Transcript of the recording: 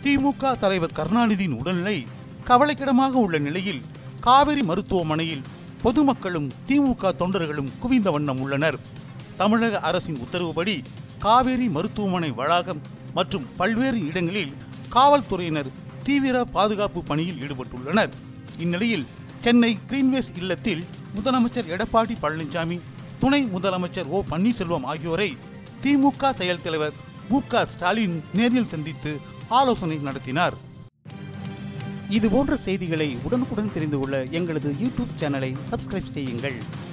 திமுக தலைவர் கருணாநிதியின் உடல்நிலை கவலைக்கிடமாக உள்ள நிலையில் காவிரி மருத்துவமனையில் பொதுமக்களும் திமுக தொண்டர்களும் குவிந்த வண்ணம் உள்ளனர் தமிழக அரசின் உத்தரவுப்படி காவேரி மருத்துவமனை வளாகம் மற்றும் பல்வேறு இடங்களில் காவல்துறையினர் தீவிர பாதுகாப்பு பணியில் ஈடுபட்டுள்ளனர் இந்நிலையில் சென்னை கிரீன்வேஸ் இல்லத்தில் முதலமைச்சர் எடப்பாடி பழனிசாமி துணை முதலமைச்சர் ஓ பன்னீர்செல்வம் ஆகியோரை திமுக செயல் தலைவர் மு க ஸ்டாலின் நேரில் சந்தித்து ஆலோசனை நடத்தினார் இது போன்ற செய்திகளை உடனுக்குடன் தெரிந்து கொள்ள எங்களது யூடியூப் சேனலை சப்ஸ்கிரைப் செய்யுங்கள்